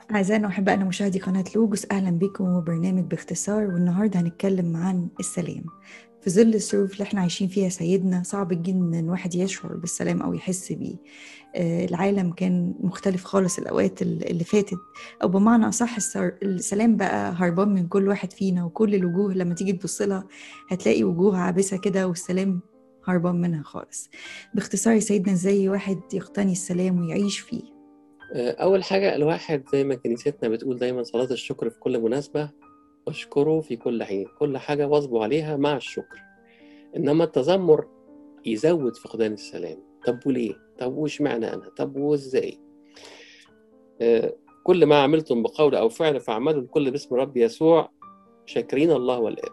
أعزائنا وأحبائنا مشاهدي قناة لوجوس أهلا بكم وبرنامج باختصار والنهاردة هنتكلم عن السلام في ظل الظروف اللي احنا عايشين فيها سيدنا صعب جدا ان الواحد يشعر بالسلام او يحس بيه آه العالم كان مختلف خالص الاوقات اللي فاتت او بمعنى اصح السلام بقى هربان من كل واحد فينا وكل الوجوه لما تيجي تبص لها هتلاقي وجوه عابسه كده والسلام هربان منها خالص باختصار يا سيدنا ازاي واحد يقتني السلام ويعيش فيه أول حاجة الواحد زي ما كنيستنا بتقول دايما صلاة الشكر في كل مناسبة واشكره في كل حين كل حاجة واظبوا عليها مع الشكر إنما التذمر يزود فقدان السلام طب وليه؟ طب وش معنى أنا؟ طب وإزاي؟ آه كل ما عملتم بقول أو فعل فاعملوا الكل باسم رب يسوع شاكرين الله والآب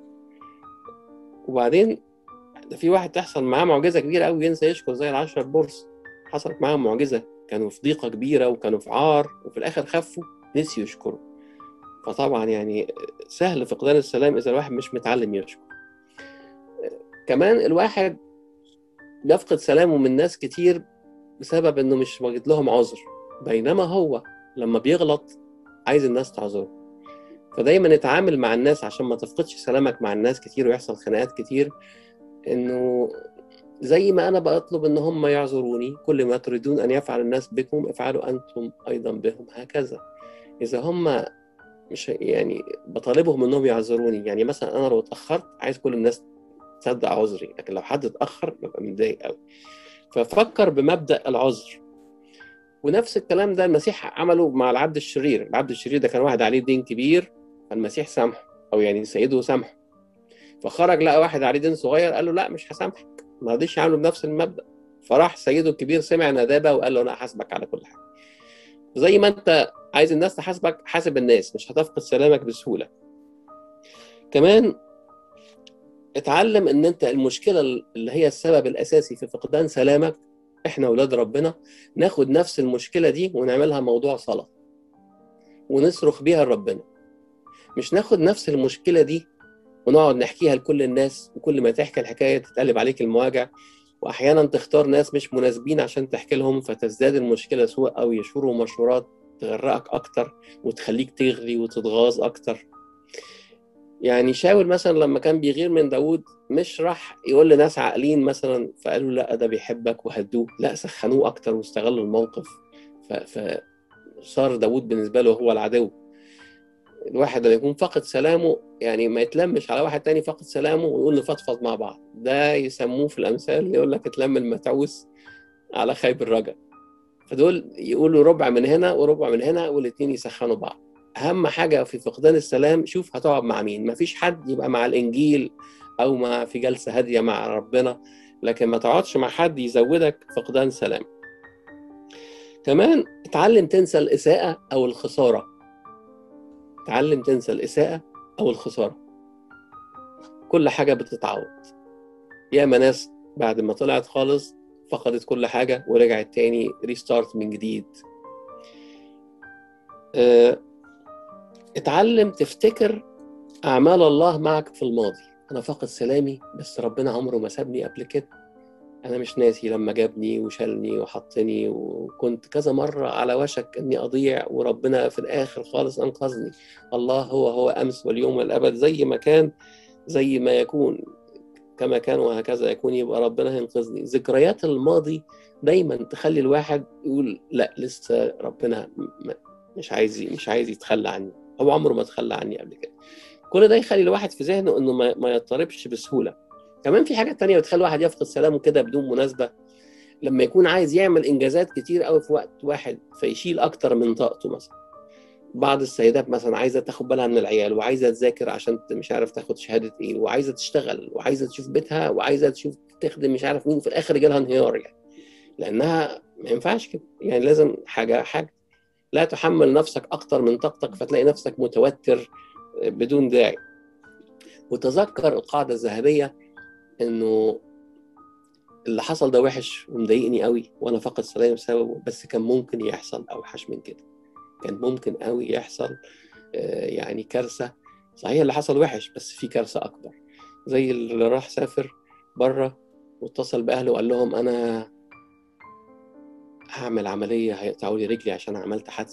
وبعدين ده في واحد تحصل معاه معجزة كبيرة أوي ينسى يشكر زي العشرة بورس حصلت معاهم معجزة كانوا في ضيقة كبيرة وكانوا في عار وفي الآخر خفوا نسيوا يشكروا فطبعا يعني سهل فقدان السلام إذا الواحد مش متعلم يشكر كمان الواحد بيفقد سلامه من ناس كتير بسبب إنه مش واجد لهم عذر بينما هو لما بيغلط عايز الناس تعذره فدايما اتعامل مع الناس عشان ما تفقدش سلامك مع الناس كتير ويحصل خناقات كتير انه زي ما انا بطلب ان هم يعذروني كل ما تريدون ان يفعل الناس بكم افعلوا انتم ايضا بهم هكذا اذا هم مش يعني بطالبهم انهم يعذروني يعني مثلا انا لو اتاخرت عايز كل الناس تصدق عذري لكن لو حد اتاخر ببقى متضايق قوي ففكر بمبدا العذر ونفس الكلام ده المسيح عمله مع العبد الشرير العبد الشرير ده كان واحد عليه دين كبير فالمسيح سامحه او يعني سيده سامحه فخرج لقى واحد عليه دين صغير قال له لا مش هسامحك ما رضيش يعمله بنفس المبدا فراح سيده الكبير سمع ندابه وقال له انا هحاسبك على كل حاجه زي ما انت عايز الناس تحاسبك حاسب الناس مش هتفقد سلامك بسهوله كمان اتعلم ان انت المشكله اللي هي السبب الاساسي في فقدان سلامك احنا اولاد ربنا ناخد نفس المشكله دي ونعملها موضوع صلاه ونصرخ بيها لربنا مش ناخد نفس المشكله دي ونقعد نحكيها لكل الناس وكل ما تحكي الحكايه تتقلب عليك المواجع واحيانا تختار ناس مش مناسبين عشان تحكي لهم فتزداد المشكله سوء او يشوروا مشورات تغرقك اكتر وتخليك تغلي وتتغاظ اكتر يعني شاول مثلا لما كان بيغير من داود مش راح يقول لناس عاقلين مثلا فقالوا لا ده بيحبك وهدوه لا سخنوه اكتر واستغلوا الموقف فصار داود بالنسبه له هو العدو الواحد اللي يكون فاقد سلامه يعني ما يتلمش على واحد تاني فاقد سلامه ويقول نفضفض مع بعض ده يسموه في الامثال يقول لك اتلم المتعوس على خيب الرجل فدول يقولوا ربع من هنا وربع من هنا والاثنين يسخنوا بعض اهم حاجه في فقدان السلام شوف هتقعد مع مين ما فيش حد يبقى مع الانجيل او مع في جلسه هاديه مع ربنا لكن ما تقعدش مع حد يزودك فقدان سلام كمان اتعلم تنسى الاساءه او الخساره تعلم تنسى الإساءة أو الخسارة كل حاجة بتتعوض ياما ناس بعد ما طلعت خالص فقدت كل حاجة ورجعت تاني ريستارت من جديد اه اتعلم تفتكر أعمال الله معك في الماضي أنا فاقد سلامي بس ربنا عمره ما سابني قبل كده أنا مش ناسي لما جابني وشالني وحطني وكنت كذا مرة على وشك إني أضيع وربنا في الآخر خالص أنقذني الله هو هو أمس واليوم والأبد زي ما كان زي ما يكون كما كان وهكذا يكون يبقى ربنا هينقذني ذكريات الماضي دايما تخلي الواحد يقول لا لسه ربنا مش عايز مش عايز يتخلى عني هو عمره ما تخلى عني قبل كده كل ده يخلي الواحد في ذهنه انه ما يضطربش بسهوله كمان في حاجات تانية بتخلي الواحد يفقد سلامه كده بدون مناسبة لما يكون عايز يعمل إنجازات كتير قوي في وقت واحد فيشيل أكتر من طاقته مثلا بعض السيدات مثلا عايزة تاخد بالها من العيال وعايزة تذاكر عشان مش عارف تاخد شهادة إيه وعايزة تشتغل وعايزة تشوف بيتها وعايزة تشوف تخدم مش عارف مين في الآخر يجي لها انهيار يعني لأنها ما ينفعش كده يعني لازم حاجة حاجة لا تحمل نفسك أكتر من طاقتك فتلاقي نفسك متوتر بدون داعي وتذكر القاعدة الذهبية انه اللي حصل ده وحش ومضايقني قوي وانا فقد سلامي بسببه بس كان ممكن يحصل اوحش من كده كان ممكن قوي يحصل يعني كارثه صحيح اللي حصل وحش بس في كارثه اكبر زي اللي راح سافر بره واتصل باهله وقال لهم انا هعمل عمليه هيقطعوا لي رجلي عشان عملت حادثه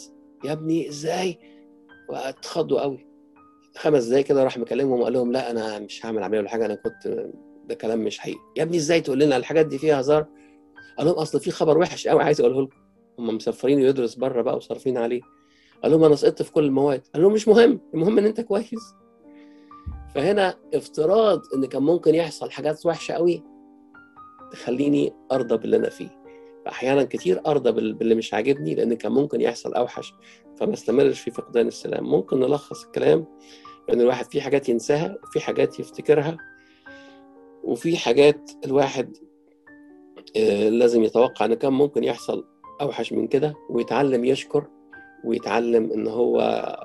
يا ابني ازاي واتخضوا قوي خمس دقايق كده راح مكلمهم وقال لهم لا انا مش هعمل عمليه ولا حاجه انا كنت ده كلام مش حقيقي يا ابني ازاي تقول لنا الحاجات دي فيها هزار قال لهم اصل في خبر وحش قوي عايز اقوله لكم هم مسافرين يدرس بره بقى وصارفين عليه قال لهم انا سقطت في كل المواد قال لهم مش مهم المهم ان انت كويس فهنا افتراض ان كان ممكن يحصل حاجات وحشه قوي تخليني ارضى باللي انا فيه فاحيانا كتير ارضى باللي مش عاجبني لان كان ممكن يحصل اوحش فما استمرش في فقدان السلام ممكن نلخص الكلام ان الواحد في حاجات ينساها وفي حاجات يفتكرها وفي حاجات الواحد لازم يتوقع ان كان ممكن يحصل اوحش من كده ويتعلم يشكر ويتعلم ان هو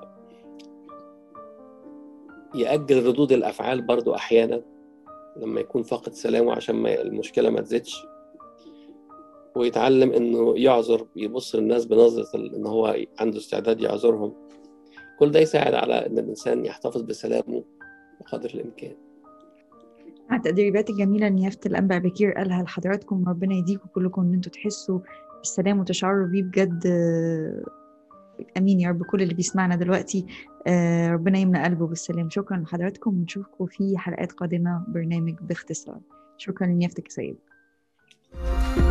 يأجل ردود الافعال برضو احيانا لما يكون فاقد سلامه عشان ما المشكله ما تزيدش ويتعلم انه يعذر يبص للناس بنظره ان هو عنده استعداد يعذرهم كل ده يساعد على ان الانسان يحتفظ بسلامه بقدر الامكان على التدريبات الجميلة نيافة الأنبا بكير قالها لحضراتكم ربنا يديكم كلكم إن أنتوا تحسوا بالسلام وتشعروا بيه بجد أمين يا رب كل اللي بيسمعنا دلوقتي ربنا يملأ قلبه بالسلام شكرا لحضراتكم ونشوفكم في حلقات قادمة برنامج باختصار شكرا لنيافتك يا سيد